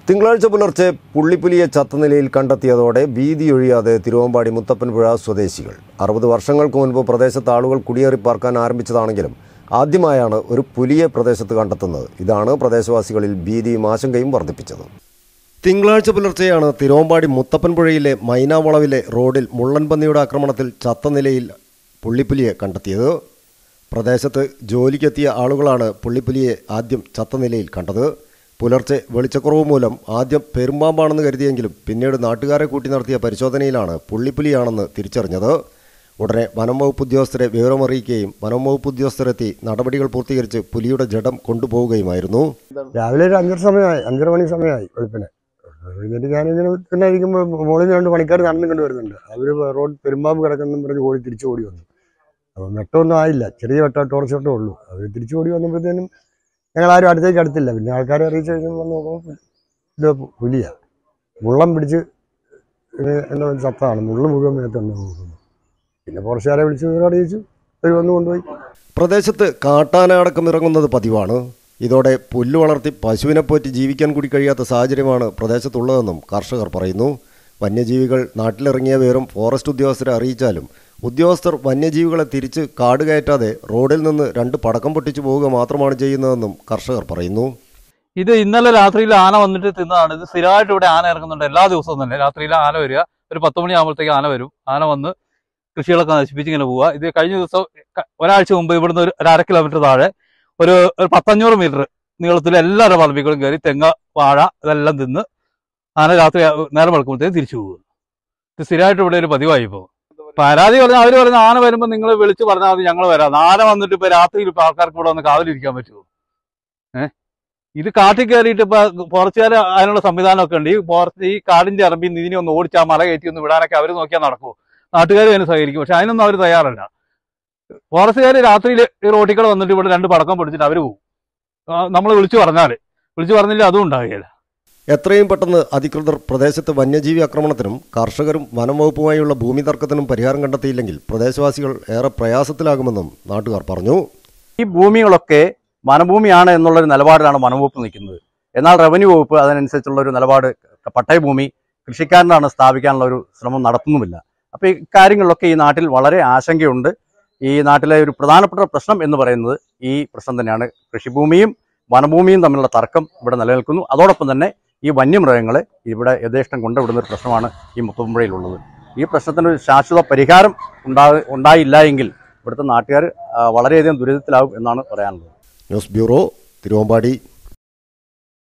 തിങ്കളാഴ്ച പുലർച്ചെ പുള്ളിപ്പുലിയെ ചത്ത നിലയിൽ കണ്ടെത്തിയതോടെ ഭീതിയൊഴിയാതെ തിരുവമ്പാടി മുത്തപ്പൻപുഴ സ്വദേശികൾ അറുപത് വർഷങ്ങൾക്ക് മുൻപ് പ്രദേശത്ത് ആളുകൾ കുടിയേറി പാർക്കാൻ ആരംഭിച്ചതാണെങ്കിലും ആദ്യമായാണ് ഒരു പുലിയെ പ്രദേശത്ത് കണ്ടെത്തുന്നത് ഇതാണ് പ്രദേശവാസികളിൽ ഭീതിയും ആശങ്കയും വർദ്ധിപ്പിച്ചത് തിങ്കളാഴ്ച പുലർച്ചെയാണ് തിരുവമ്പാടി മുത്തപ്പൻപുഴയിലെ മൈനാവളവിലെ റോഡിൽ മുള്ളൻപന്നിയുടെ ആക്രമണത്തിൽ ചത്ത നിലയിൽ പുള്ളിപ്പുലിയെ കണ്ടെത്തിയത് പ്രദേശത്ത് ജോലിക്കെത്തിയ ആളുകളാണ് പുള്ളിപ്പുലിയെ ആദ്യം ചത്ത നിലയിൽ കണ്ടത് പുലർച്ചെ വെളിച്ചക്കുറവ് മൂലം ആദ്യം പെരുമ്പാമ്പാണെന്ന് കരുതിയെങ്കിലും പിന്നീട് നാട്ടുകാരെ കൂട്ടി നടത്തിയ പരിശോധനയിലാണ് പുള്ളിപ്പുലിയാണെന്ന് തിരിച്ചറിഞ്ഞത് ഉടനെ വനം വകുപ്പ് ഉദ്യോഗസ്ഥരെ വിവരമറിയിക്കുകയും വനം വകുപ്പ് ഉദ്യോഗസ്ഥരെത്തി നടപടികൾ പൂർത്തീകരിച്ച് പുലിയുടെ ജഡം കൊണ്ടുപോവുകയുമായിരുന്നു രാവിലെ ഒരു അഞ്ചര സമയമായി അഞ്ചര മണി സമയമായി വെളുപ്പിന് കഴിഞ്ഞിട്ട് ഞാനിങ്ങനെ പിന്നെ ഇരിക്കുമ്പോൾ മുകളിൽ നിന്ന് രണ്ട് പണിക്കാർ നടന്നു കൊണ്ട് വരുന്നുണ്ട് അവർ റോഡ് പെരുമ്പാമ്പ് കിടക്കുന്നെന്ന് പറഞ്ഞ് ഓടി തിരിച്ചു ഓടി വന്നു അപ്പം വെട്ടമൊന്നും ആയില്ല ചെറിയ വെട്ട ടോർച്ച് വെട്ടമേ ഉള്ളൂ അവർ തിരിച്ചു ഓടി വന്നപ്പോഴത്തേനും ഞങ്ങൾ ആരും അടുത്തേക്ക് അടുത്തില്ല പിന്നെ ആൾക്കാരെ അറിയിച്ച് കഴിഞ്ഞപ്പോൾ വന്ന് നോക്കുമ്പോൾ ഇത് പുലിയാ മുള്ളം പിടിച്ച് ഇത് എന്താ ചത്താണ് മുള്ളു മുഴുവൻ മേത്തുണ്ട് നോക്കുന്നു പിന്നെ ഫോറസ്റ്റുകാരെ വിളിച്ച് വിവരം അറിയിച്ചു അവർ വന്ന് കൊണ്ടുപോയി പ്രദേശത്ത് കാട്ടാന അടക്കം ഇറങ്ങുന്നത് പതിവാണ് ഇതോടെ പുല്ല് വളർത്തി പശുവിനെ പോറ്റി ജീവിക്കാൻ കൂടി കഴിയാത്ത സാഹചര്യമാണ് പ്രദേശത്തുള്ളതെന്നും കർഷകർ പറയുന്നു വന്യജീവികൾ നാട്ടിലിറങ്ങിയ വിവരം ഫോറസ്റ്റ് ഉദ്യോഗസ്ഥരെ അറിയിച്ചാലും ഉദ്യോഗസ്ഥർ വന്യജീവികളെ തിരിച്ച് കാട് കയറ്റാതെ റോഡിൽ നിന്ന് രണ്ട് പടക്കം പൊട്ടിച്ചു പോവുക മാത്രമാണ് ചെയ്യുന്നതെന്നും കർഷകർ പറയുന്നു ഇത് ഇന്നലെ രാത്രിയിൽ ആന വന്നിട്ട് തിന്നതാണ് ഇത് സ്ഥിരമായിട്ട് ഇവിടെ ആന ഇറങ്ങുന്നുണ്ട് എല്ലാ ദിവസവും തന്നെ രാത്രിയിൽ ആന വരിക ഒരു പത്ത് മണിയാകുമ്പോഴത്തേക്ക് ആന വരും ആന വന്ന് കൃഷികളൊക്കെ നശിപ്പിച്ച് ഇങ്ങനെ പോവുക ഇത് കഴിഞ്ഞ ദിവസം ക- ഒരാഴ്ച മുമ്പ് ഇവിടുന്ന് ഒരു ഒരു അര കിലോമീറ്റർ താഴെ ഒരു ഒരു പത്തഞ്ഞൂറ് മീറ്റർ നീളത്തിൽ എല്ലാവരുടെ പറമ്പിക്കളും കയറി തെങ്ങ വാഴ ഇതെല്ലാം തിന്ന് ആന രാത്രി ആ- നേരം വെളുക്കുമ്പോഴത്തേക്ക് തിരിച്ചു പോകും ഇത് സ്ഥിരമായിട്ട് ഇവിടെ ഒരു പതിവായി ഇപ്പോൾ പരാതി പറഞ്ഞാൽ അവർ പറഞ്ഞ ആന വരുമ്പോൾ നിങ്ങൾ വിളിച്ച് പറഞ്ഞാൽ മതി ഞങ്ങൾ വരാം ആന വന്നിട്ട് ഇപ്പൊ രാത്രിയിൽ ഇപ്പൊ ആൾക്കാർക്ക് ഇവിടെ വന്ന് കാവലിരിക്കാൻ പറ്റുമോ ഏഹ് ഇത് കാട്ടിൽ കയറിയിട്ട് ഇപ്പൊ ഫോറസ്റ്റുകാർ അതിനുള്ള സംവിധാനമൊക്കെ ഉണ്ട് ഈ ഫോറസ്റ്റ് ഈ കാടിന്റെ ഇറമ്പി ഇതിനെ ഒന്ന് ഓടിച്ച് ആ മല കയറ്റി ഒന്ന് വിടാനൊക്കെ അവർ നോക്കിയാൽ നടക്കുമോ നാട്ടുകാർ അതിന് സഹകരിക്കും പക്ഷെ അതിനൊന്നും അവർ തയ്യാറല്ല ഫോറസ്റ്റുകാർ രാത്രിയിൽ ഈ റോട്ടിക്കൾ വന്നിട്ട് ഇവിടെ രണ്ട് പടക്കം പിടിച്ചിട്ട് അവർ പോകും നമ്മൾ വിളിച്ചു പറഞ്ഞാൽ വിളിച്ചു പറഞ്ഞില്ല അതും ഉണ്ടാകുകയില്ല എത്രയും പെട്ടെന്ന് അധികൃതർ പ്രദേശത്ത് വന്യജീവി ആക്രമണത്തിനും കർഷകരും വനം വകുപ്പുമായുള്ള ഭൂമി തർക്കത്തിനും പരിഹാരം കണ്ടെത്തിയില്ലെങ്കിൽ പ്രദേശവാസികൾ ഏറെ പ്രയാസത്തിലാകുമെന്നും നാട്ടുകാർ പറഞ്ഞു ഈ ഭൂമികളൊക്കെ വനഭൂമിയാണ് എന്നുള്ളൊരു നിലപാടിലാണ് വനംവകുപ്പ് നിൽക്കുന്നത് എന്നാൽ റവന്യൂ വകുപ്പ് അതിനനുസരിച്ചുള്ള ഒരു നിലപാട് പട്ടയ ഭൂമി കൃഷിക്കാരനാണ് സ്ഥാപിക്കാനുള്ള ഒരു ശ്രമം നടത്തുന്നുമില്ല അപ്പോൾ ഈ കാര്യങ്ങളിലൊക്കെ ഈ നാട്ടിൽ വളരെ ആശങ്കയുണ്ട് ഈ നാട്ടിലെ ഒരു പ്രധാനപ്പെട്ട പ്രശ്നം എന്ന് പറയുന്നത് ഈ പ്രശ്നം തന്നെയാണ് കൃഷിഭൂമിയും വനഭൂമിയും തമ്മിലുള്ള തർക്കം ഇവിടെ നിലനിൽക്കുന്നു അതോടൊപ്പം തന്നെ ഈ വന്യമൃഗങ്ങളെ ഇവിടെ യഥേഷ്ടം കൊണ്ടുവിടുന്ന ഒരു പ്രശ്നമാണ് ഈ മുത്തമ്പുഴയിലുള്ളത് ഈ പ്രശ്നത്തിന് ഒരു ശാശ്വത പരിഹാരം ഉണ്ടാ ഉണ്ടായില്ല എങ്കിൽ ഇവിടുത്തെ നാട്ടുകാർ വളരെയധികം ദുരിതത്തിലാവും എന്നാണ് പറയാനുള്ളത് ന്യൂസ് ബ്യൂറോ തിരുവമ്പാടി